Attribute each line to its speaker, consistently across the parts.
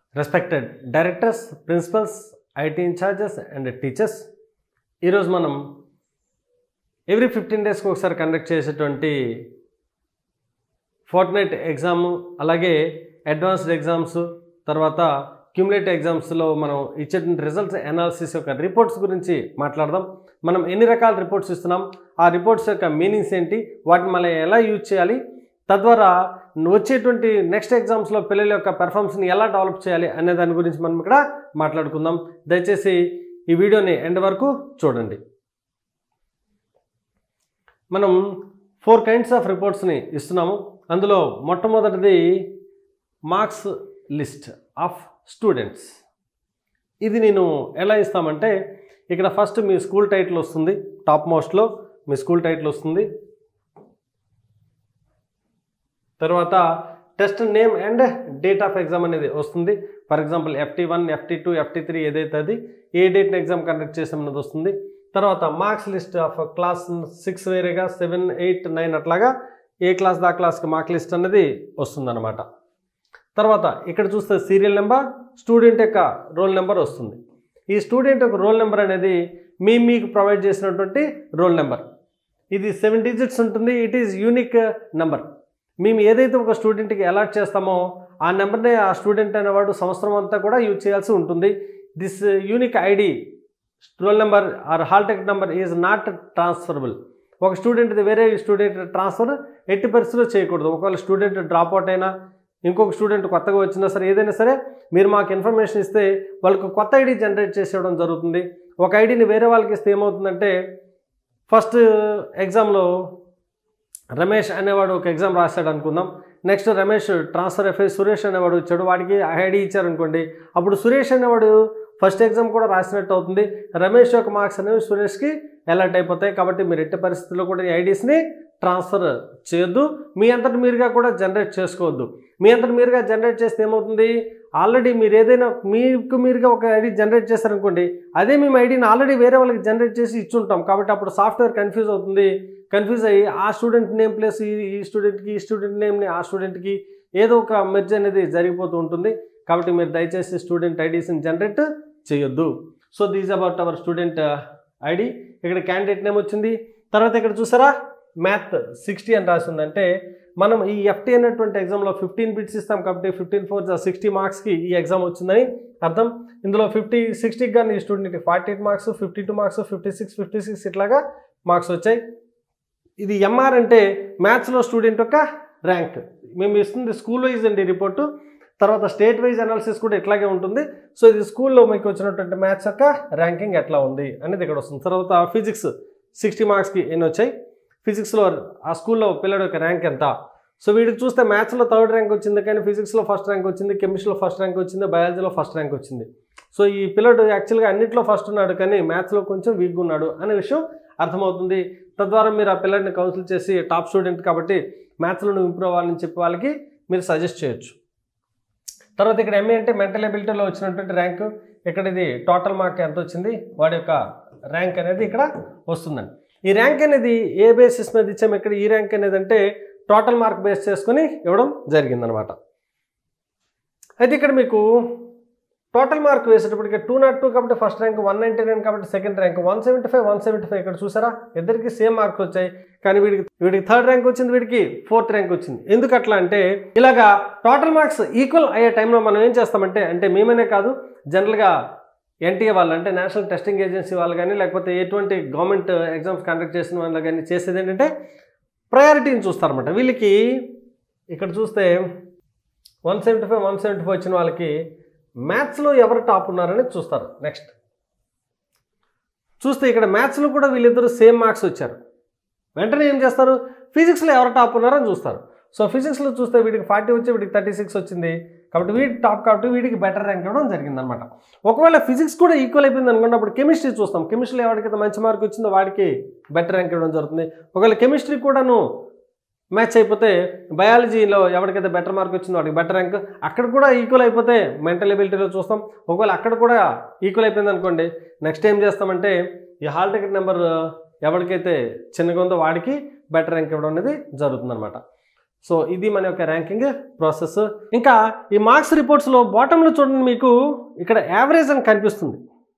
Speaker 1: respected directors principals IT incharges and teachers ఈరోజు మనం every fifteen డేస్కి ఒకసారి కండక్ట్ చేసేటువంటి ఫోర్ట్నైట్ ఎగ్జామ్ అలాగే అడ్వాన్స్డ్ ఎగ్జామ్స్ తర్వాత క్యూములేటివ్ ఎగ్జామ్స్లో మనం ఇచ్చేటువంటి రిజల్ట్స్ అనాలిసిస్ యొక్క రిపోర్ట్స్ గురించి మాట్లాడదాం మనం ఎన్ని రకాల రిపోర్ట్స్ ఇస్తున్నాం ఆ రిపోర్ట్స్ యొక్క మీనింగ్స్ ఏంటి వాటిని మళ్ళీ ఎలా యూజ్ చేయాలి తద్వారా వచ్చేటువంటి నెక్స్ట్ ఎగ్జామ్స్లో పిల్లల యొక్క పెర్ఫార్మెన్స్ని ఎలా డెవలప్ చేయాలి అనే దాని గురించి మనం ఇక్కడ మాట్లాడుకుందాం దయచేసి ఈ వీడియోని ఎండ్ వరకు చూడండి మనం ఫోర్ కైండ్స్ ఆఫ్ రిపోర్ట్స్ని ఇస్తున్నాము అందులో మొట్టమొదటిది మార్క్స్ లిస్ట్ ఆఫ్ స్టూడెంట్స్ ఇది నేను ఎలా ఇస్తామంటే ఇక్కడ ఫస్ట్ మీ స్కూల్ టైటిల్ వస్తుంది టాప్ మోస్ట్లో మీ స్కూల్ టైటిల్ వస్తుంది తర్వాత test name and date of exam అనేది వస్తుంది for example FT one FT two FT three ఏదైతే అది ఏ డేట్ని ఎగ్జామ్ కండక్ట్ చేసామన్నది వస్తుంది తర్వాత marks list of class six వేరేగా సెవెన్ ఎయిట్ నైన్ అట్లాగా ఏ క్లాస్ దా క్లాస్కి మార్క్ లిస్ట్ అనేది వస్తుందన్నమాట తర్వాత ఇక్కడ చూస్తే సీరియల్ నెంబర్ స్టూడెంట్ యొక్క రోల్ నెంబర్ వస్తుంది ఈ స్టూడెంట్ యొక్క రోల్ నెంబర్ అనేది మీ మీకు ప్రొవైడ్ చేసినటువంటి రోల్ నెంబర్ ఇది సెవెన్ డిజిట్స్ ఉంటుంది ఇట్ ఈజ్ యూనిక్ నెంబర్ మేము ఏదైతే ఒక స్టూడెంట్కి అలాట్ చేస్తామో ఆ నెంబర్నే ఆ స్టూడెంట్ అనేవాడు సంవత్సరం అంతా కూడా యూజ్ చేయాల్సి ఉంటుంది this unique ID roll number or hall ticket number is not transferable ఒక స్టూడెంట్ది వేరే స్టూడెంట్ ట్రాన్స్ఫర్ ఎట్టి పరిస్థితుల్లో చేయకూడదు ఒకవేళ స్టూడెంట్ డ్రాప్ అవుట్ అయినా ఇంకొక స్టూడెంట్ కొత్తగా వచ్చినా సరే ఏదైనా సరే మీరు మాకు ఇన్ఫర్మేషన్ ఇస్తే వాళ్ళకు కొత్త ఐడి జనరేట్ చేసేయడం జరుగుతుంది ఒక ఐడిని వేరే వాళ్ళకి ఇస్తే ఏమవుతుందంటే ఫస్ట్ ఎగ్జామ్లో రమేష్ అనేవాడు ఒక ఎగ్జామ్ రాశాడు అనుకుందాం నెక్స్ట్ రమేష్ ట్రాన్స్ఫర్ అయిపోయి సురేష్ అనేవాడు వచ్చాడు వాడికి ఐడి ఇచ్చారనుకోండి అప్పుడు సురేష్ అనేవాడు ఫస్ట్ ఎగ్జామ్ కూడా రాసినట్టు అవుతుంది రమేష్ యొక్క మార్క్స్ అనేవి సురేష్కి అలర్ట్ అయిపోతాయి కాబట్టి మీరు ఎట్టి పరిస్థితుల్లో కూడా ఈ ఐడీస్ని ట్రాన్స్ఫర్ చేయొద్దు మీ అంతటి మీరుగా కూడా జనరేట్ చేసుకోవద్దు మీ అంతటి మీరుగా జనరేట్ చేస్తే ఏమవుతుంది ఆల్రెడీ మీరు ఏదైనా మీకు మీరుగా ఒక ఐడి జనరేట్ చేశారనుకోండి అదే మేము ఐడిని ఆల్రెడీ వేరే వాళ్ళకి జనరేట్ చేసి ఇచ్చుంటాం కాబట్టి అప్పుడు సాఫ్ట్వేర్ కన్ఫ్యూజ్ అవుతుంది కన్ఫ్యూజ్ అయ్యి ఆ స్టూడెంట్ నేమ్ ప్లేస్ ఈ ఈ స్టూడెంట్కి ఈ స్టూడెంట్ నేమ్ని ఆ స్టూడెంట్కి ఏదో ఒక మెర్జ్ అనేది జరిగిపోతూ ఉంటుంది కాబట్టి మీరు దయచేసి స్టూడెంట్ ఐడీస్ని జనరేట్ చేయొద్దు so these about our student ID ఇక్కడ క్యాండిడేట్ నేమ్ వచ్చింది తర్వాత ఇక్కడ చూసారా మ్యాథ్ సిక్స్టీ అని రాసి ఉందంటే మనం ఈ ఎఫ్టీ అనేటువంటి ఎగ్జామ్లో ఫిఫ్టీన్ బిట్స్ ఇస్తాం కాబట్టి ఫిఫ్టీన్ ఫోర్ సిక్స్టీ మార్క్స్కి ఈ ఎగ్జామ్ వచ్చిందని అర్థం ఇందులో ఫిఫ్టీ సిక్స్టీకి కానీ ఈ స్టూడెంట్కి forty eight marks fifty two marks fifty six fifty six ఇట్లాగా మార్క్స్ వచ్చాయి ఇది ఎంఆర్ అంటే మ్యాథ్స్లో స్టూడెంట్ యొక్క ర్యాంక్ మేము ఇస్తుంది స్కూల్ వైజ్ అండి రిపోర్టు తర్వాత స్టేట్ వైజ్ అనాలిసిస్ కూడా ఇట్లాగే ఉంటుంది సో ఇది స్కూల్లో మీకు వచ్చినటువంటి మ్యాథ్స్ యొక్క ర్యాంకింగ్ ఎట్లా ఉంది అనేది ఇక్కడ వస్తుంది తర్వాత ఫిజిక్స్ సిక్స్టీ మార్క్స్కి ఎన్ని వచ్చాయి ఫిజిక్స్లో ఆ స్కూల్లో పిల్లడి యొక్క ర్యాంక్ ఎంత సో వీడికి చూస్తే మ్యాథ్స్లో థర్డ్ ర్యాంక్ వచ్చింది కానీ ఫిజిక్స్లో ఫస్ట్ ర్యాంక్ వచ్చింది కెమిస్ట్రీలో ఫస్ట్ ర్యాంక్ వచ్చింది బయాలజీలో ఫస్ట్ ర్యాంక్ వచ్చింది సో ఈ పిల్లడు యాక్చువల్గా అన్నింటిలో ఫస్ట్ ఉన్నాడు కానీ మ్యాథ్స్లో కొంచెం వీక్గా ఉన్నాడు అనే విషయం అర్థమవుతుంది తద్వారా మీరు ఆ పిల్లడిని కౌన్సిల్ చేసి టాప్ స్టూడెంట్ కాబట్టి మ్యాథ్స్లో నువ్వు ఇంప్రూవ్ అవ్వాలని చెప్పి వాళ్ళకి మీరు సజెస్ట్ చేయొచ్చు తర్వాత ఇక్కడ ఎంఏ అంటే మెంటల్ ఎబిలిటీలో వచ్చినటువంటి ర్యాంక్ ఇక్కడ ఇది టోటల్ మార్క్ ఎంత వచ్చింది వాడి యొక్క ర్యాంక్ అనేది ఇక్కడ వస్తుందండి ఈ ర్యాంక్ అనేది ఏ బేసిస్ మీద ఇచ్చాము ఇక్కడ ఈ ర్యాంక్ అనేది అంటే టోటల్ మార్క్ బేస్ చేసుకుని ఇవ్వడం జరిగిందనమాట అయితే ఇక్కడ మీకు టోటల్ మార్క్ వేసేటప్పటికి టూ నాట్ టూ కాబట్టి first rank one ninety nine కాబట్టి second rank one seventy five one seventy five ఇక్కడ చూసారా ఇద్దరికి సేమ్ మార్క్స్ వచ్చాయి కానీ వీడికి వీడికి థర్డ్ ర్యాంక్ వచ్చింది వీడికి ఫోర్త్ ర్యాంక్ వచ్చింది ఎందుకు అట్లా అంటే ఇలాగా టోటల్ మార్క్స్ ఈక్వల్ అయ్యే టైంలో మనం ఏం చేస్తామంటే అంటే మేమనే కాదు జనరల్గా ఎన్టీఏ వాళ్ళు అంటే నేషనల్ టెస్టింగ్ ఏజెన్సీ వాళ్ళు కానీ లేకపోతే ఎటువంటి గవర్నమెంట్ ఎగ్జామ్స్ కండక్ట్ చేసిన వాళ్ళు కానీ చేసేది ఏంటంటే ప్రయారిటీని చూస్తారన్నమాట వీళ్ళకి ఇక్కడ చూస్తే one seventy five one seventy five వచ్చిన వాళ్ళకి మ్యాథ్స్లో ఎవరు టాప్ ఉన్నారని చూస్తారు నెక్స్ట్ చూస్తే ఇక్కడ మ్యాథ్స్లో కూడా వీళ్ళిద్దరు సేమ్ మార్క్స్ వచ్చారు వెంటనే ఏం చేస్తారు ఫిజిక్స్లో ఎవరు టాప్ ఉన్నారని చూస్తారు సో ఫిజిక్స్లో చూస్తే వీడికి ఫార్టీ వచ్చి వీడికి థర్టీ సిక్స్ వచ్చింది కాబట్టి వీడి టాప్ కాబట్టి వీడికి బెటర్ ర్యాంక్ ఇవ్వడం జరిగిందనమాట ఒకవేళ ఫిజిక్స్ కూడా ఈక్వల్ అయిపోయింది అనుకున్నప్పుడు కెమిస్ట్రీ చూస్తాం కెమిస్ట్రీలో ఎవరికైతే మంచి మార్క్ వచ్చిందో వాడికి బెటర్ ర్యాంక్ ఇవ్వడం జరుగుతుంది ఒకవేళ కెమిస్ట్రీ కూడాను మ్యాచ్ అయిపోతే బయాలజీలో ఎవరికైతే బెటర్ మార్క్ వచ్చిందో వాడికి బెటర్ ర్యాంక్ అక్కడ కూడా ఈక్వల్ అయిపోతే మెంటల్ ఎబిలిటీలో చూస్తాం ఒకవేళ అక్కడ కూడా ఈక్వల్ అయిపోయింది అనుకోండి నెక్స్ట్ ఏం చేస్తామంటే ఈ హాల్ టికెట్ నెంబర్ ఎవరికైతే చిన్నగా ఉందో వాడికి బెటర్ ర్యాంక్ ఇవ్వడం అనేది జరుగుతుందన్నమాట సో ఇది మన యొక్క ర్యాంకింగ్ ప్రాసెస్ ఇంకా ఈ మార్క్స్ రిపోర్ట్స్లో బాటంలో చూడండి మీకు ఇక్కడ యావరేజ్ అని కనిపిస్తుంది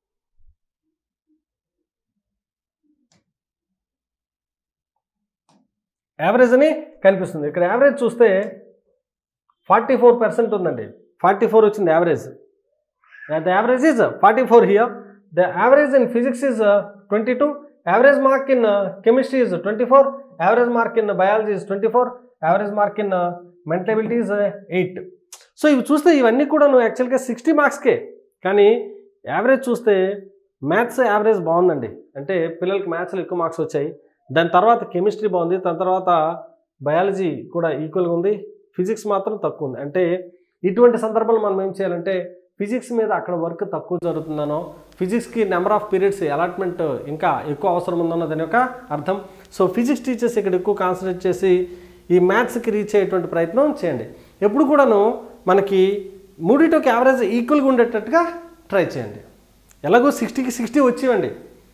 Speaker 1: యావరేజ్ అని కనిపిస్తుంది ఇక్కడ యావరేజ్ చూస్తే ఫార్టీ ఫోర్ పర్సెంట్ ఉందండి ఫార్టీ ఫోర్ వచ్చింది average the average is forty four here the average in physics is twenty two average mark in chemistry is twenty four average mark in biology is twenty four average mark in mental ability is eight so ఇవి చూస్తే ఇవన్నీ కూడా నువ్వు యాక్చువల్గా sixty మార్క్స్కే కానీ average చూస్తే maths average బాగుందండి అంటే పిల్లలకి మ్యాథ్స్లో ఎక్కువ మార్క్స్ వచ్చాయి దాని తర్వాత కెమిస్ట్రీ బాగుంది దాని తర్వాత బయాలజీ కూడా ఈక్వల్గా ఉంది ఫిజిక్స్ మాత్రం తక్కువ ఉంది అంటే ఇటువంటి సందర్భంలో మనం ఏం చేయాలంటే ఫిజిక్స్ మీద అక్కడ వర్క్ తక్కువ జరుగుతుందనో ఫిజిక్స్కి నెంబర్ ఆఫ్ పీరియడ్స్ అలాట్మెంట్ ఇంకా ఎక్కువ అవసరం ఉందన్నో దాని యొక్క అర్థం సో ఫిజిక్స్ టీచర్స్ ఇక్కడ ఎక్కువ కాన్సన్ట్రేట్ చేసి ఈ మ్యాథ్స్కి రీచ్ అయ్యేటువంటి ప్రయత్నం చేయండి ఎప్పుడు కూడాను మనకి మూడిటోకి యావరేజ్ ఈక్వల్గా ఉండేటట్టుగా ట్రై చేయండి ఎలాగో సిక్స్టీకి సిక్స్టీ వచ్చేవండి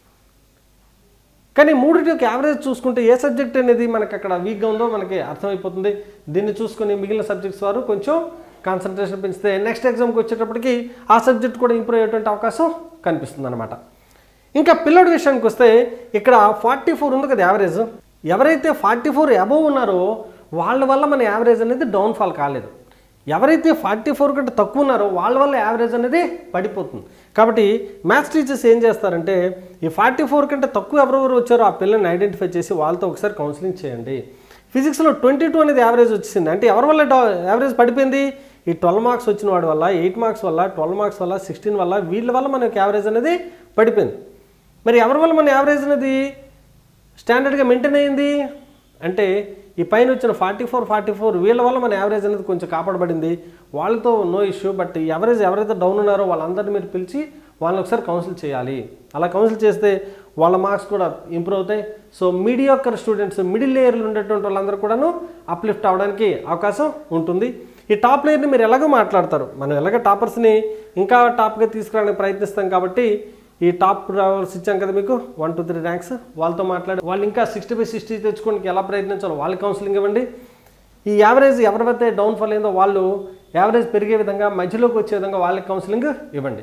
Speaker 1: కానీ మూడింటికి యావరేజ్ చూసుకుంటే ఏ సబ్జెక్ట్ అనేది మనకి అక్కడ వీక్గా ఉందో మనకి అర్థమైపోతుంది దీన్ని చూసుకొని మిగిలిన సబ్జెక్ట్స్ వారు కొంచెం కాన్సన్ట్రేషన్ పెంచితే నెక్స్ట్ ఎగ్జామ్కి వచ్చేటప్పటికి ఆ సబ్జెక్ట్ కూడా ఇంప్రూవ్ అయ్యేటువంటి అవకాశం కనిపిస్తుంది అనమాట ఇంకా పిల్లడి విషయానికి వస్తే ఇక్కడ ఫార్టీ ఫోర్ ఉంది కదా యావరేజ్ ఎవరైతే ఫార్టీ ఫోర్ అబోవ్ ఉన్నారో వాళ్ళ వల్ల మన యావరేజ్ అనేది డౌన్ఫాల్ కాలేదు ఎవరైతే ఫార్టీ ఫోర్ కంటే తక్కువ ఉన్నారో వాళ్ళ వల్ల యావరేజ్ అనేది పడిపోతుంది కాబట్టి మ్యాథ్స్ టీచర్స్ ఏం చేస్తారంటే ఈ ఫార్టీ ఫోర్ కంటే తక్కువ ఎవరెవరు వచ్చారో ఆ పిల్లల్ని ఐడెంటిఫై చేసి వాళ్ళతో ఒకసారి కౌన్సిలింగ్ చేయండి ఫిజిక్స్లో ట్వంటీ టూ అనేది యావరేజ్ వచ్చింది అంటే ఎవరి వల్ల డా- యావరేజ్ పడిపోయింది ఈ ట్వెల్వ్ మార్క్స్ వచ్చిన వాడి వల్ల ఎయిట్ మార్క్స్ వల్ల ట్వెల్వ్ మార్క్స్ వల్ల సిక్స్టీన్ వల్ల వీళ్ళ వల్ల మనకి యావరేజ్ అనేది పడిపోయింది మరి ఎవరి వల్ల మన యావరేజ్ అనేది స్టాండర్డ్గా మెయింటైన్ అయింది అంటే ఈ పైన వచ్చిన ఫార్టీ ఫోర్ ఫార్టీ ఫోర్ వీళ్ళ వల్ల మన యావరేజ్ అనేది కొంచెం కాపాడబడింది వాళ్ళతో నో ఇష్యూ బట్ ఈ యావరేజ్ ఎవరైతే డౌన్ ఉన్నారో వాళ్ళందరినీ మీరు పిలిచి వాళ్ళని ఒకసారి కౌన్సిల్ చేయాలి అలా కౌన్సిల్ చేస్తే వాళ్ళ మార్క్స్ కూడా ఇంప్రూవ్ అవుతాయి సో మీడియాకర్ స్టూడెంట్స్ మిడిల్ లేయర్లు ఉండేటువంటి వాళ్ళందరూ కూడాను అప్లిఫ్ట్ అవడానికి అవకాశం ఉంటుంది ఈ టాప్ లేయర్ని మీరు ఎలాగో మాట్లాడతారు మనం ఎలాగ టాపర్స్ని ఇంకా టాప్గా తీసుకురావడానికి ప్రయత్నిస్తాం కాబట్టి ఈ టాప్ రావాల్సి ఇచ్చాం కదా మీకు వన్ టూ త్రీ ర్యాంక్స్ వాళ్ళతో మాట్లాడి వాళ్ళు ఇంకా సిక్స్టీ బై సిక్స్టీ తెచ్చుకోవడానికి ఎలా ప్రయత్నించాలో వాళ్ళకి కౌన్సిలింగ్ ఇవ్వండి ఈ యావరేజ్ ఎవరివైతే డౌన్ఫాల్ అయిందో వాళ్ళు యావరేజ్ పెరిగే విధంగా మధ్యలోకి వచ్చే విధంగా వాళ్ళకి కౌన్సిలింగ్ ఇవ్వండి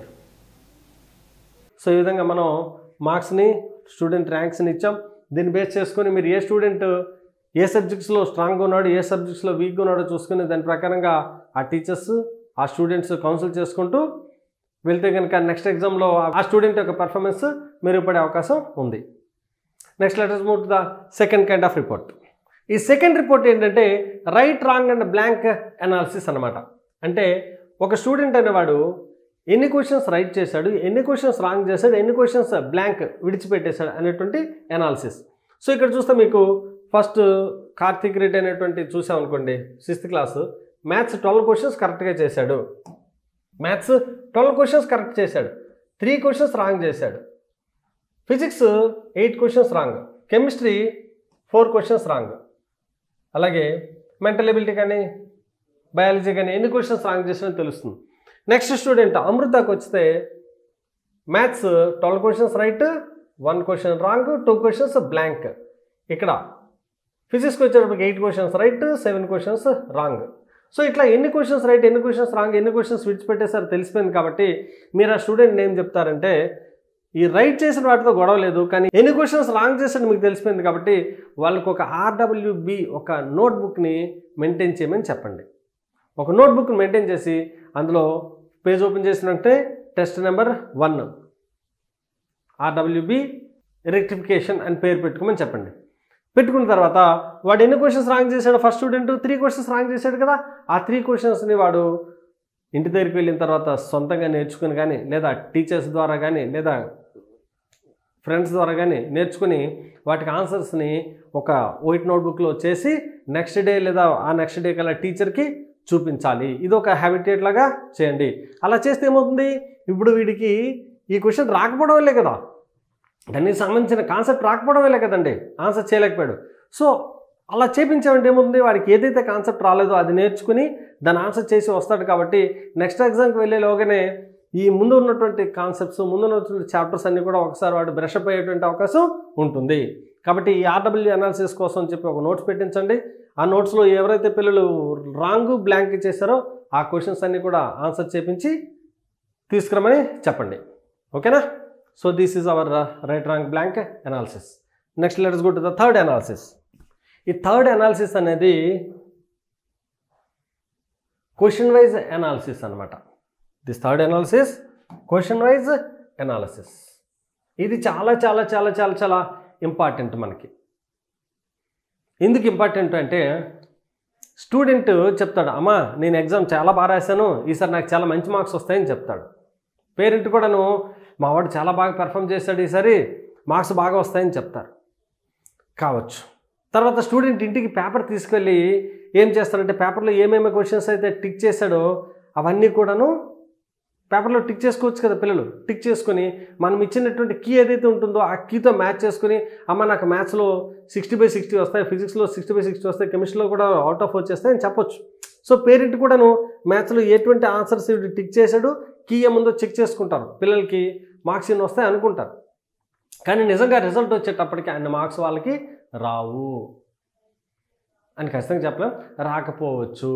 Speaker 1: సో ఈ విధంగా మనం మార్క్స్ని స్టూడెంట్ ర్యాంక్స్ని ఇచ్చాం దీన్ని బేస్ చేసుకొని మీరు ఏ స్టూడెంట్ ఏ సబ్జెక్ట్స్లో స్ట్రాంగ్గా ఉన్నాడు ఏ సబ్జెక్ట్స్లో వీక్గా ఉన్నాడో చూసుకుని దాని ప్రకారంగా ఆ టీచర్స్ ఆ స్టూడెంట్స్ కౌన్సిల్ చేసుకుంటూ వెళ్తే కనుక నెక్స్ట్ ఎగ్జామ్లో ఆ స్టూడెంట్ యొక్క పర్ఫార్మెన్స్ మెరుగుపడే అవకాశం ఉంది next letters move to the second kind of report ఈ సెకండ్ రిపోర్ట్ ఏంటంటే right wrong and blank analysis అనమాట అంటే ఒక స్టూడెంట్ అనేవాడు ఎన్ని క్వశ్చన్స్ రైట్ చేశాడు ఎన్ని క్వశ్చన్స్ రాంగ్ చేశాడు ఎన్ని క్వశ్చన్స్ బ్లాంక్ విడిచిపెట్టేశాడు అనేటువంటి అనాలిసిస్ సో ఇక్కడ చూస్తే మీకు ఫస్ట్ కార్తీక్ రెడ్డి అనేటువంటి చూసాం అనుకోండి sixth class maths twelve questions కరెక్ట్గా చేశాడు మ్యాథ్స్ ట్వెల్వ్ క్వశ్చన్స్ కరెక్ట్ చేశాడు త్రీ క్వశ్చన్స్ రాంగ్ చేశాడు physics eight questions wrong chemistry four questions wrong అలాగే మెంటల్ ఎబిలిటీ కానీ బయాలజీ కానీ ఎన్ని క్వశ్చన్స్ రాంగ్ చేసినా తెలుస్తుంది నెక్స్ట్ స్టూడెంట్ అమృతకు వస్తే maths twelve questions right one question wrong two questions blank ఇక్కడ ఫిజిక్స్కి వచ్చేటప్పటికి eight questions right seven questions wrong so ఇట్లా ఎన్ని క్వశ్చన్స్ రైట్ ఎన్ని క్వశ్చన్స్ రాంగ్ ఎన్ని క్వశ్చన్స్ విడిచిపెట్టేసారో తెలిసిపోయింది కాబట్టి మీరు ఆ స్టూడెంట్ ఏం చెప్తారంటే ఈ రైట్ చేసిన వాటితో గొడవ లేదు కానీ ఎన్ని క్వశ్చన్స్ రాంగ్ చేసాడు మీకు తెలిసిపోయింది కాబట్టి వాళ్ళకి ఒక ఆర్డబ్ల్యూబి ఒక నోట్బుక్ని మెయింటైన్ చేయమని చెప్పండి ఒక నోట్బుక్ని మెయింటైన్ చేసి అందులో పేజ్ ఓపెన్ చేసినట్టే test number one RWB rectification అని పేరు పెట్టుకోమని చెప్పండి పెట్టుకున్న తర్వాత వాడు ఎన్ని క్వశ్చన్స్ రాంగ్ చేశాడు first student three questions wrong చేశాడు కదా ఆ త్రీ క్వశ్చన్స్ని వాడు ఇంటి దగ్గరికి వెళ్ళిన తర్వాత సొంతంగా నేర్చుకుని కానీ లేదా టీచర్స్ ద్వారా కానీ లేదా ఫ్రెండ్స్ ద్వారా కానీ నేర్చుకుని వాటికి ఆన్సర్స్ని ఒక వైట్ నోట్బుక్లో చేసి నెక్స్ట్ డే లేదా ఆ నెక్స్ట్ డే కల్లా టీచర్కి చూపించాలి ఇది ఒక హ్యాబిటేట్ లాగా చేయండి అలా చేస్తే ఏమవుతుంది ఇప్పుడు వీడికి ఈ క్వశ్చన్ రాకపోవడం వల్లే కదా దానికి సంబంధించిన కాన్సెప్ట్ రాకపోవడం వల్లే కదండి ఆన్సర్ చేయలేకపోయాడు సో అలా చేపించామంటే ఏముంది వాడికి ఏదైతే కాన్సెప్ట్ రాలేదో అది నేర్చుకుని దాని ఆన్సర్ చేసి వస్తాడు కాబట్టి నెక్స్ట్ ఎగ్జామ్కి వెళ్ళేలోగానే ఈ ముందు ఉన్నటువంటి కాన్సెప్ట్స్ ముందు ఉన్నటువంటి చాప్టర్స్ అన్నీ కూడా ఒకసారి వాడు బ్రష్ అప్ అయ్యేటువంటి అవకాశం ఉంటుంది కాబట్టి ఈ ఆర్డబ్ల్యూ అనాలిసిస్ కోసం అని చెప్పి ఒక నోట్స్ పెట్టించండి ఆ నోట్స్లో ఎవరైతే పిల్లలు రాంగ్ బ్లాంక్ చేశారో ఆ క్వశ్చన్స్ అన్నీ కూడా ఆన్సర్ చేపించి తీసుకురమని చెప్పండి ఓకేనా so this is our right wrong blank analysis next let's go to the third analysis ఈ థర్డ్ అనాలిసిస్ అనేది క్వశ్చన్ వైజ్ అనాలిసిస్ అనమాట this third analysis question wise analysis ఇది చాలా చాలా చాలా చాలా చాలా ఇంపార్టెంట్ మనకి ఎందుకు ఇంపార్టెంట్ అంటే స్టూడెంట్ చెప్తాడు అమ్మా నేను ఎగ్జామ్ చాలా బాగా రాశాను ఈసారి నాకు చాలా మంచి మార్క్స్ వస్తాయని చెప్తాడు పేరెంట్ కూడాను మా వాడు చాలా బాగా పెర్ఫామ్ చేశాడు ఈసారి మార్క్స్ బాగా వస్తాయని చెప్తారు కావచ్చు తర్వాత స్టూడెంట్ ఇంటికి పేపర్ తీసుకెళ్ళి ఏం చేస్తారంటే పేపర్లో ఏమేమి క్వశ్చన్స్ అయితే టిక్ చేశాడో అవన్నీ కూడాను పేపర్లో టిక్ చేసుకోవచ్చు కదా పిల్లలు టిక్ చేసుకొని మనం ఇచ్చినటువంటి కీ ఏదైతే ఉంటుందో ఆ కీతో మ్యాచ్ చేసుకుని అమ్మ నాకు మ్యాథ్స్లో సిక్స్టీ బై సిక్స్టీ వస్తాయి ఫిజిక్స్లో సిక్స్టీ బై సిక్స్టీ వస్తాయి కెమిస్ట్రీలో కూడా అవుట్ ఆఫ్ వచ్చేస్తాయి అని చెప్పొచ్చు సో పేరెంట్ కూడాను మ్యాథ్స్లో ఎటువంటి ఆన్సర్స్ టిక్ చేశాడు కీ ఏముందో చెక్ చేసుకుంటారు పిల్లలకి మార్క్స్ ఎన్ని వస్తాయి అనుకుంటారు కానీ నిజంగా రిజల్ట్ వచ్చేటప్పటికి అన్ని మార్క్స్ వాళ్ళకి రావు అని ఖచ్చితంగా చెప్పలేం రాకపోవచ్చు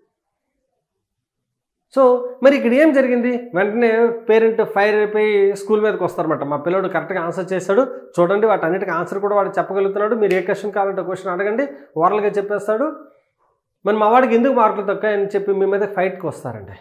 Speaker 1: సో మరి ఇక్కడ ఏం జరిగింది వెంటనే పేరెంట్ ఫైర్ అయిపోయి స్కూల్ మీదకి వస్తారన్నమాట మా పిల్లడు కరెక్ట్గా ఆన్సర్ చేశాడు చూడండి వాటి అన్నిటికీ ఆన్సర్ కూడా వాడు చెప్పగలుగుతున్నాడు మీరు ఏ క్వశ్చన్ కావాలంటే క్వశ్చన్ అడగండి ఓరల్గా చెప్పేస్తాడు మరి మా వాడికి ఎందుకు మార్కులు తక్కువ అని చెప్పి మీ మీద ఫైట్కి వస్తారండి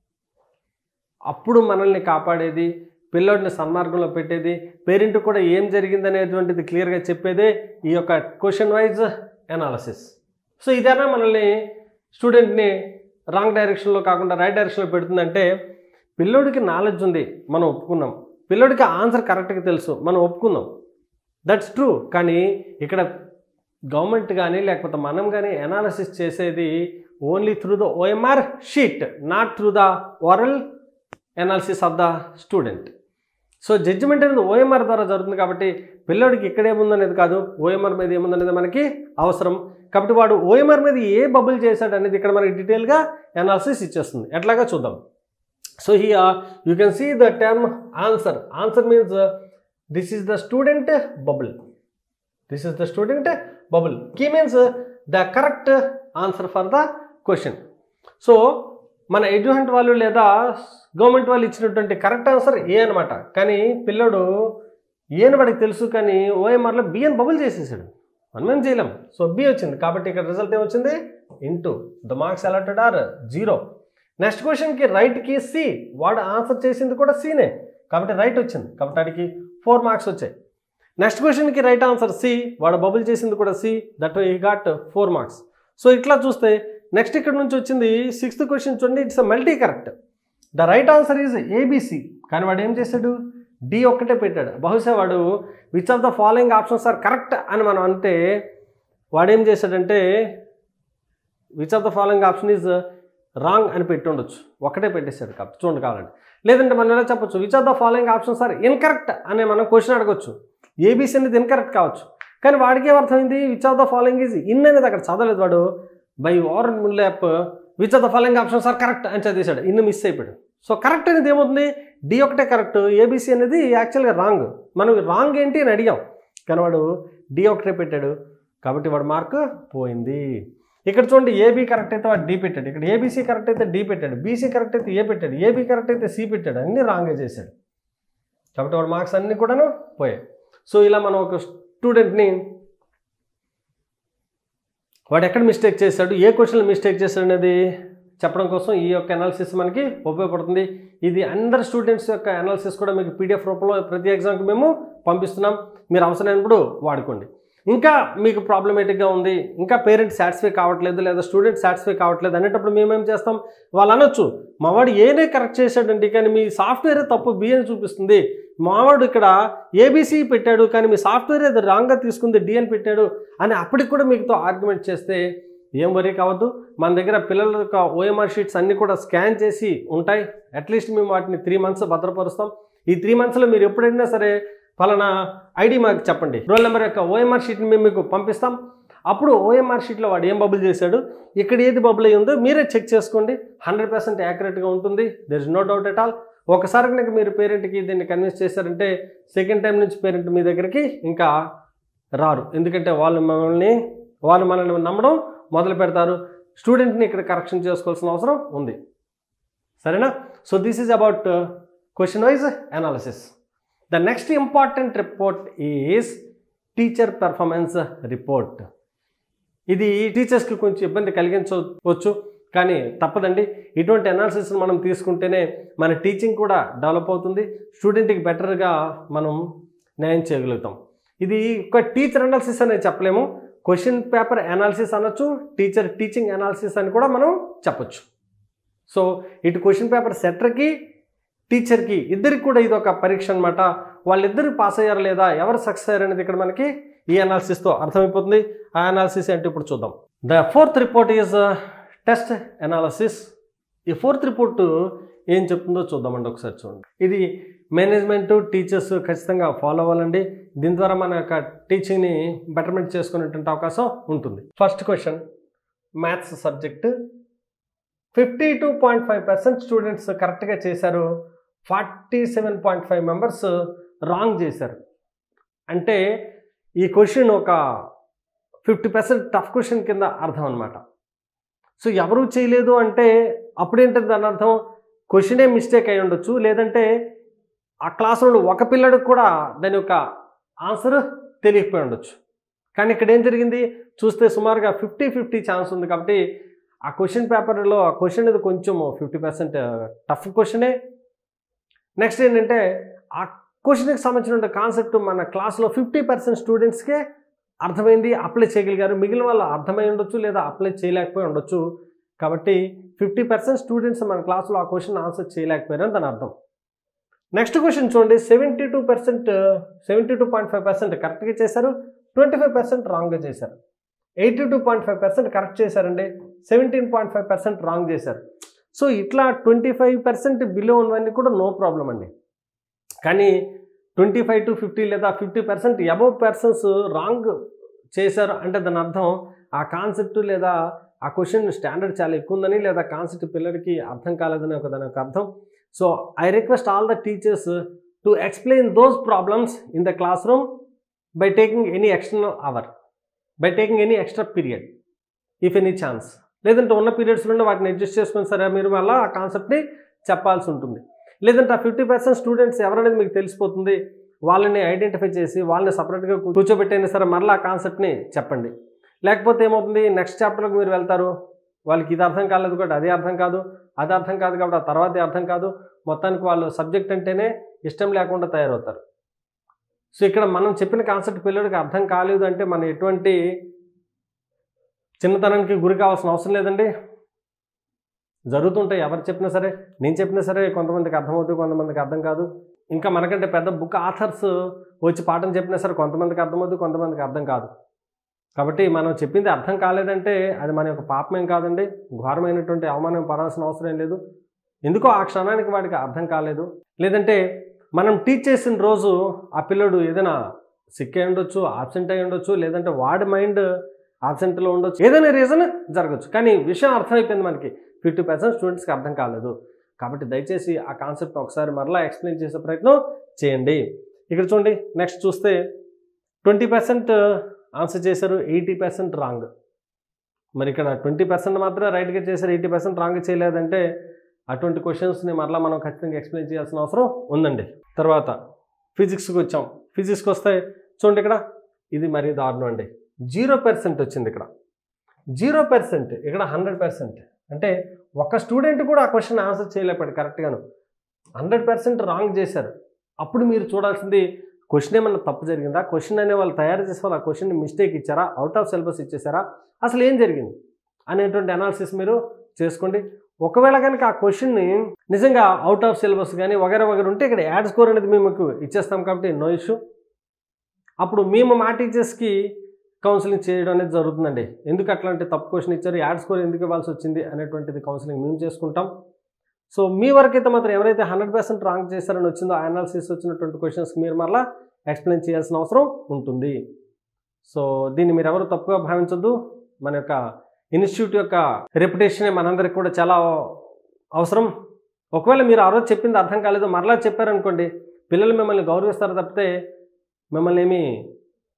Speaker 1: అప్పుడు మనల్ని కాపాడేది పిల్లోడిని సన్మార్గంలో పెట్టేది పేరెంట్ కూడా ఏం జరిగిందనేటువంటిది క్లియర్గా చెప్పేదే ఈ యొక్క క్వశ్చన్ వైజ్ అనాలసిస్ సో ఇదేనా మనల్ని స్టూడెంట్ని రాంగ్ డైరెక్షన్లో కాకుండా రైట్ డైరెక్షన్లో పెడుతుందంటే పిల్లోడికి నాలెడ్జ్ ఉంది మనం ఒప్పుకున్నాం పిల్లోడికి ఆన్సర్ కరెక్ట్గా తెలుసు మనం ఒప్పుకుందాం దట్స్ ట్రూ కానీ ఇక్కడ గవర్నమెంట్ కానీ లేకపోతే మనం కానీ అనాలసిస్ చేసేది only through the OMR sheet not through the oral analysis of the student so judgement అనేది ఓఎంఆర్ ద్వారా జరుగుతుంది కాబట్టి పిల్లోడికి ఇక్కడ ఏముందనేది కాదు ఓఎంఆర్ మీద ఏముందనేది మనకి అవసరం కాబట్టి వాడు ఓఎంఆర్ మీద ఏ బబుల్ చేశాడు అనేది ఇక్కడ మనకి డీటెయిల్గా అనాలిసిస్ ఇచ్చేస్తుంది ఎట్లాగా చూద్దాం so he you can see the term answer answer means this is the student bubble this is the student bubble key means the correct answer for the question so మన Eduhunt వాళ్ళు లేదా government వాళ్ళు ఇచ్చినటువంటి correct answer ఏ అనమాట కానీ పిల్లడు ఏని వాడికి తెలుసు కానీ ఓఎంఆర్లో బిఎన్ బబుల్ చేసేసాడు మనం ఏం చేయలేం సో బి వచ్చింది కాబట్టి ఇక్కడ రిజల్ట్ ఏమొచ్చింది into the marks allotted are zero next క్వశ్చన్కి రైట్కి సి వాడు ఆన్సర్ చేసింది కూడా సీనే కాబట్టి రైట్ వచ్చింది కాబట్టి వాడికి ఫోర్ మార్క్స్ వచ్చాయి నెక్స్ట్ క్వశ్చన్కి రైట్ ఆన్సర్ సి వాడు బబుల్ చేసింది కూడా C that he got four marks so ఇట్లా చూస్తే నెక్స్ట్ ఇక్కడ నుంచి వచ్చింది సిక్స్త్ క్వశ్చన్ చూడండి it's multi correct the right answer is ABC కానీ వాడు ఏం చేశాడు డి ఒక్కటే పెట్టాడు బహుశా వాడు which of the following options are correct అని మనం అంటే వాడు ఏం చేశాడంటే which of the following option is wrong అని పెట్టి ఉండొచ్చు ఒకటే పెట్టేశాడు కాబట్టి చూడండి కావాలండి లేదంటే మనం ఎలా చెప్పొచ్చు which of the following options are incorrect అనే మనం క్వశ్చన్ అడగొచ్చు ఏబీసీ అనేది ఇన్కరెక్ట్ కావచ్చు కానీ వాడికి ఏమర్థమైంది which of the following is in అనేది అక్కడ చదవలేదు వాడు by overlap which of the following options are correct అని చదివేశాడు ఇన్ని మిస్ అయిపోయాడు సో కరెక్ట్ అనేది ఏమవుతుంది డి ఒకటే కరెక్ట్ ఏబీసీ అనేది యాక్చువల్గా రాంగ్ మనం రాంగ్ ఏంటి అని అడిగాం కానీ వాడు డి ఒకటే పెట్టాడు కాబట్టి వాడు మార్క్ పోయింది ఇక్కడ చూడండి ఏబీ కరెక్ట్ అయితే వాడు డి పెట్టాడు ఇక్కడ ఏబీసీ కరెక్ట్ అయితే డి పెట్టాడు బీసీ కరెక్ట్ అయితే ఏ పెట్టాడు ఏబీ కరెక్ట్ అయితే సి పెట్టాడు అన్నీ రాంగే చేశాడు కాబట్టి వాడు మార్క్స్ అన్నీ కూడాను పోయాయి సో ఇలా మనం ఒక స్టూడెంట్ని వాడు ఎక్కడ మిస్టేక్ చేశాడు ఏ క్వశ్చన్లో మిస్టేక్ చేశాడు అనేది చెప్పడం కోసం ఈ యొక్క అనాలిసిస్ మనకి ఉపయోగపడుతుంది ఇది అందరు స్టూడెంట్స్ యొక్క అనాలిసిస్ కూడా మీకు పీడిఎఫ్ రూపంలో ప్రతి ఎగ్జామ్కి మేము పంపిస్తున్నాం మీరు అవసరమైనప్పుడు వాడుకోండి ఇంకా మీకు ప్రాబ్లమేటిక్గా ఉంది ఇంకా పేరెంట్ సాటిస్ఫై కావట్లేదు లేదా స్టూడెంట్ సాటిస్ఫై కావట్లేదు అనేటప్పుడు మేమేం చేస్తాం వాళ్ళు అనొచ్చు మావాడు ఏనే కరెక్ట్ చేశాడండి కానీ మీ సాఫ్ట్వేరే తప్పు బి అని చూపిస్తుంది మావాడు ఇక్కడ ఏబీసీ పెట్టాడు కానీ మీ సాఫ్ట్వేర్ అది రాంగ్గా తీసుకుంది డి అని పెట్టాడు అని అప్పటికి కూడా మీతో ఆర్గ్యుమెంట్ చేస్తే ఏం వరీ కావద్దు మన దగ్గర పిల్లల యొక్క ఓఎంఆర్ షీట్స్ అన్నీ కూడా స్కాన్ చేసి ఉంటాయి అట్లీస్ట్ మేము వాటిని త్రీ మంత్స్ భద్రపరుస్తాం ఈ త్రీ మంత్స్లో మీరు ఎప్పుడైనా సరే ఫలానా ఐడి మాకు చెప్పండి రోల్ నెంబర్ యొక్క ఓఎంఆర్ షీట్ని మేము మీకు పంపిస్తాం అప్పుడు ఓఎంఆర్ షీట్లో వాడు ఏం బబుల్ చేశాడు ఇక్కడ ఏది బబుల్ అయ్యి ఉందో మీరే చెక్ చేసుకోండి హండ్రెడ్ పర్సెంట్ యాక్యురేట్గా ఉంటుంది there is no doubt at all ఒకసారి కనుక మీరు పేరెంట్కి దీన్ని కన్విన్స్ చేశారంటే సెకండ్ టైం నుంచి పేరెంట్ మీ దగ్గరికి ఇంకా రారు ఎందుకంటే వాళ్ళు మనల్ని వాళ్ళు మనల్ని నమ్మడం మొదలు పెడతారు స్టూడెంట్ని ఇక్కడ కరెక్షన్ చేసుకోవాల్సిన అవసరం ఉంది సరేనా so this is about question wise analysis the next important report is teacher performance report ఇది టీచర్స్కి కొంచెం ఇబ్బంది కలిగించవచ్చు కానీ తప్పదండి ఇటువంటి అనాలిసిస్ మనం తీసుకుంటేనే మన టీచింగ్ కూడా డెవలప్ అవుతుంది స్టూడెంట్కి బెటర్గా మనం న్యాయం చేయగలుగుతాం ఇది ఒక టీచర్ అనాలిసిస్ అనేది చెప్పలేము క్వశ్చన్ పేపర్ అనాలిసిస్ అనొచ్చు టీచర్ టీచింగ్ అనాలిసిస్ అని కూడా మనం చెప్పొచ్చు సో ఇటు క్వశ్చన్ పేపర్ సెటర్కి టీచర్కి ఇద్దరికి కూడా ఇది ఒక పరీక్ష అనమాట వాళ్ళిద్దరు పాస్ అయ్యారు లేదా ఎవరు సక్సెస్ అయ్యారు అనేది ఇక్కడ మనకి ఈ అనాలిసిస్తో అర్థమైపోతుంది ఆ అనాలిసిస్ ఏంటో ఇప్పుడు చూద్దాం the fourth report is test analysis ఈ ఫోర్త్ రిపోర్ట్ ఏం చెప్తుందో చూద్దామండి ఒకసారి చూడండి ఇది మేనేజ్మెంట్ టీచర్స్ ఖచ్చితంగా ఫాలో అవ్వాలండి దీని ద్వారా మన యొక్క టీచింగ్ని బెటర్మెంట్ చేసుకునేటువంటి అవకాశం ఉంటుంది first question maths subject fifty two point five percent students కరెక్ట్గా చేశారు forty seven point five members wrong చేశారు అంటే ఈ క్వశ్చన్ ఒక ఫిఫ్టీ పర్సెంట్ టఫ్ క్వశ్చన్ కింద అర్థం అనమాట సో ఎవరు చేయలేదు అంటే అప్పుడేంటది దాని అర్థం క్వశ్చనే మిస్టేక్ అయి ఉండొచ్చు లేదంటే ఆ క్లాసులో ఒక పిల్లడికి కూడా దాని యొక్క ఆన్సర్ తెలియకపోయి ఉండొచ్చు కానీ ఇక్కడ ఏం జరిగింది చూస్తే సుమారుగా ఫిఫ్టీ ఫిఫ్టీ ఛాన్స్ ఉంది కాబట్టి ఆ క్వశ్చన్ పేపర్లో ఆ క్వశ్చన్ ఇది కొంచెం ఫిఫ్టీ పర్సెంట్ టఫ్ క్వశ్చనే నెక్స్ట్ ఏంటంటే ఆ క్వశ్చన్కి సంబంధించిన కాన్సెప్ట్ మన క్లాస్లో ఫిఫ్టీ పర్సెంట్ స్టూడెంట్స్కే అర్థమైంది అప్లై చేయగలిగారు మిగిలిన వాళ్ళు అర్థమై ఉండొచ్చు లేదా అప్లై చేయలేకపోయి ఉండొచ్చు కాబట్టి ఫిఫ్టీ పర్సెంట్ స్టూడెంట్స్ మన క్లాస్లో ఆ క్వశ్చన్ ఆన్సర్ చేయలేకపోయారని దాని అర్థం నెక్స్ట్ క్వశ్చన్ చూడండి seventy two percent seventy two point five percent కరెక్ట్గా చేశారు ట్వంటీ ఫైవ్ పర్సెంట్ రాంగ్గా చేశారు eighty two point five percent correct చేశారండి seventeen point five percent wrong చేశారు సో ఇట్లా ట్వంటీ ఫైవ్ పర్సెంట్ బిలో ఉన్నవన్నీ కూడా నో ప్రాబ్లం అండి కానీ ట్వంటీ ఫైవ్ టు ఫిఫ్టీ లేదా fifty percent above persons wrong చేశారు అంటే దాని అర్థం ఆ కాన్సెప్ట్ లేదా ఆ క్వశ్చన్ స్టాండర్డ్ చాలా ఎక్కువ ఉందని లేదా కాన్సెప్ట్ పిల్లలకి అర్థం కాలేదని ఒక దాని యొక్క అర్థం so I request all the teachers to explain those problems in the classroom by taking any external hour by taking any extra period if any chance లేదంటే ఉన్న పీరియడ్స్లోనే వాటిని అడ్జస్ట్ చేసుకుని సరే మీరు మళ్ళీ ఆ కాన్సెప్ట్ని చెప్పాల్సి ఉంటుంది లేదంటే ఆ ఫిఫ్టీ పర్సెంట్ స్టూడెంట్స్ ఎవరనేది మీకు తెలిసిపోతుంది వాళ్ళని ఐడెంటిఫై చేసి వాళ్ళని సపరేట్గా కూర్చోబెట్టైనా సరే మరలా ఆ కాన్సెప్ట్ని చెప్పండి లేకపోతే ఏమవుతుంది నెక్స్ట్ చాప్టర్కి మీరు వెళ్తారు వాళ్ళకి ఇది అర్థం కాలేదు కాబట్టి అది అర్థం కాదు అది అర్థం కాదు కాబట్టి ఆ తర్వాత అర్థం కాదు మొత్తానికి వాళ్ళు సబ్జెక్ట్ అంటేనే ఇష్టం లేకుండా తయారవుతారు సో ఇక్కడ మనం చెప్పిన కాన్సెప్ట్ పిల్లడికి అర్థం కాలేదు అంటే మనం ఎటువంటి చిన్నతనానికి గురి కావాల్సిన అవసరం లేదండి జరుగుతుంటాయి ఎవరు చెప్పినా సరే నేను చెప్పినా సరే కొంతమందికి అర్థమవుతుంది కొంతమందికి అర్థం కాదు ఇంకా మనకంటే పెద్ద బుక్ ఆథర్స్ వచ్చి పాఠం చెప్పినా సరే కొంతమందికి అర్థమవుతుంది కొంతమందికి అర్థం కాదు కాబట్టి మనం చెప్పింది అర్థం కాలేదంటే అది మన యొక్క పాపమేం కాదండి ఘోరమైనటువంటి అవమానం పడాల్సిన అవసరం ఏం లేదు ఎందుకో ఆ క్షణానికి వాడికి అర్థం కాలేదు లేదంటే మనం టీచ్ చేసిన రోజు ఆ పిల్లడు ఏదైనా సిక్ అయి ఉండొచ్చు ఆబ్సెంట్ అయి ఉండొచ్చు లేదంటే వాడి మైండ్ ఆబ్సెంట్లో ఉండొచ్చు ఏదైనా రీజన్ జరగచ్చు కానీ విషయం అర్థమైపోయింది మనకి ఫిఫ్టీ పర్సెంట్ స్టూడెంట్స్కి అర్థం కాలేదు కాబట్టి దయచేసి ఆ కాన్సెప్ట్ ఒకసారి మరలా ఎక్స్ప్లెయిన్ చేసే ప్రయత్నం చేయండి ఇక్కడ చూడండి నెక్స్ట్ చూస్తే ట్వంటీ పర్సెంట్ ఆన్సర్ చేశారు ఎయిటీ పర్సెంట్ రాంగ్ మరి ఇక్కడ ట్వంటీ పర్సెంట్ మాత్రమే రైట్గా చేశారు ఎయిటీ పర్సెంట్ రాంగ్ చేయలేదంటే అటువంటి క్వశ్చన్స్ని మరలా మనం ఖచ్చితంగా ఎక్స్ప్లెయిన్ చేయాల్సిన అవసరం ఉందండి తర్వాత ఫిజిక్స్కి వచ్చాం ఫిజిక్స్కి వస్తే చూడండి ఇక్కడ ఇది మరీ దారుణం అండి జీరో పర్సెంట్ వచ్చింది ఇక్కడ జీరో పర్సెంట్ ఇక్కడ హండ్రెడ్ పర్సెంట్ అంటే ఒక స్టూడెంట్ కూడా ఆ క్వశ్చన్ ఆన్సర్ చేయలేపాడు కరెక్ట్గాను హండ్రెడ్ పర్సెంట్ రాంగ్ చేశారు అప్పుడు మీరు చూడాల్సింది క్వశ్చన్ ఏమన్నా తప్పు జరిగిందా క్వశ్చన్ అనే వాళ్ళు తయారు చేసే వాళ్ళు ఆ క్వశ్చన్ మిస్టేక్ ఇచ్చారా అవుట్ ఆఫ్ సిలబస్ ఇచ్చేసారా అసలు ఏం జరిగింది అనేటువంటి అనాలిసిస్ మీరు చేసుకోండి ఒకవేళ కనుక ఆ క్వశ్చన్ని నిజంగా అవుట్ ఆఫ్ సిలబస్ కానీ వగేర వగేర ఉంటే ఇక్కడ యాడ్ స్కోర్ అనేది మేము మీకు ఇచ్చేస్తాం కాబట్టి నో ఇష్యూ అప్పుడు మేము మా టీచర్స్కి కౌన్సిలింగ్ చేయడం అనేది జరుగుతుందండి ఎందుకు అట్లాంటి తప్పు క్వశ్చన్ ఇచ్చారు యాడ్ స్కోర్ ఎందుకు ఇవ్వాల్సి వచ్చింది అనేటువంటిది కౌన్సిలింగ్ మేము చేసుకుంటాం సో మీ వరకు అయితే మాత్రం ఎవరైతే హండ్రెడ్ పర్సెంట్ రాంగ్ చేశారని వచ్చిందో ఆ అనాలిసిస్ వచ్చినటువంటి క్వశ్చన్స్కి మీరు మరలా ఎక్స్ప్లెయిన్ చేయాల్సిన అవసరం ఉంటుంది సో దీన్ని మీరు ఎవరు తప్పుగా భావించొద్దు మన యొక్క ఇన్స్టిట్యూట్ యొక్క రెప్యుటేషనే మనందరికి కూడా చాలా అవసరం ఒకవేళ మీరు ఆ రోజు చెప్పింది అర్థం కాలేదు మరలా చెప్పారనుకోండి పిల్లలు మిమ్మల్ని గౌరవిస్తారు తప్పితే మిమ్మల్ని ఏమీ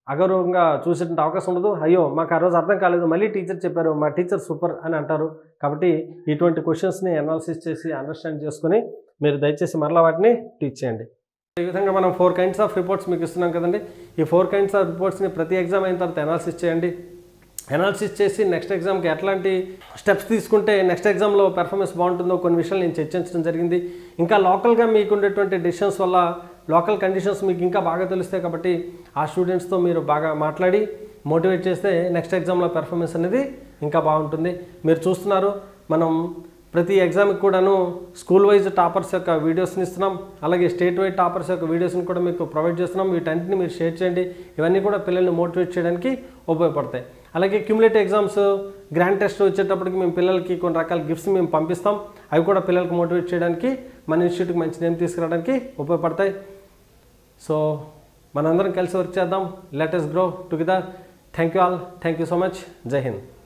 Speaker 1: అగౌరవంగా చూసేటువంటి అవకాశం ఉండదు అయ్యో మాకు ఆ రోజు అర్థం కాలేదు మళ్ళీ టీచర్ చెప్పారు మా టీచర్ సూపర్ అని అంటారు కాబట్టి ఇటువంటి క్వశ్చన్స్ని అనాలిసిస్ చేసి అండర్స్టాండ్ చేసుకొని మీరు దయచేసి మరలా వాటిని టీచ్ చేయండి ఈ విధంగా మనం ఫోర్ కైండ్స్ ఆఫ్ రిపోర్ట్స్ మీకు ఇస్తున్నాం కదండి ఈ ఫోర్ కైండ్స్ ఆఫ్ రిపోర్ట్స్ని ప్రతి ఎగ్జామ్ అయిన తర్వాత అనాలిసిస్ చేయండి అనాలిసిస్ చేసి నెక్స్ట్ ఎగ్జామ్కి ఎట్లాంటి స్టెప్స్ తీసుకుంటే నెక్స్ట్ ఎగ్జామ్లో పెర్ఫార్మెన్స్ బాగుంటుందో కొన్ని విషయాలు నేను చర్చించడం జరిగింది ఇంకా లోకల్గా మీకు ఉండేటువంటి డిసిషన్స్ వల్ల లోకల్ కండిషన్స్ మీకు ఇంకా బాగా తెలుస్తాయి కాబట్టి ఆ స్టూడెంట్స్తో మీరు బాగా మాట్లాడి మోటివేట్ చేస్తే నెక్స్ట్ ఎగ్జామ్లో పెర్ఫార్మెన్స్ అనేది ఇంకా బాగుంటుంది మీరు చూస్తున్నారు మనం ప్రతి ఎగ్జామ్కి కూడాను స్కూల్ వైజ్ టాపర్స్ యొక్క వీడియోస్ని ఇస్తున్నాం అలాగే స్టేట్ వైడ్ టాపర్స్ యొక్క వీడియోస్ని కూడా మీకు ప్రొవైడ్ చేస్తున్నాం వీటన్నిటిని మీరు షేర్ చేయండి ఇవన్నీ కూడా పిల్లల్ని మోటివేట్ చేయడానికి ఉపయోగపడతాయి అలాగే క్యూములేటివ్ ఎగ్జామ్స్ గ్రాండ్ టెస్ట్ వచ్చేటప్పటికి మేము పిల్లలకి కొన్ని రకాల గిఫ్ట్స్ మేము పంపిస్తాం అవి కూడా పిల్లలకి మోటివేట్ చేయడానికి మన ఇన్స్టిట్యూట్కి మంచి నేమ్ తీసుకురావడానికి ఉపయోగపడతాయి సో మనందరం కలిసి వర్క్ చేద్దాం let us grow together thank you all thank you so much Jai Hind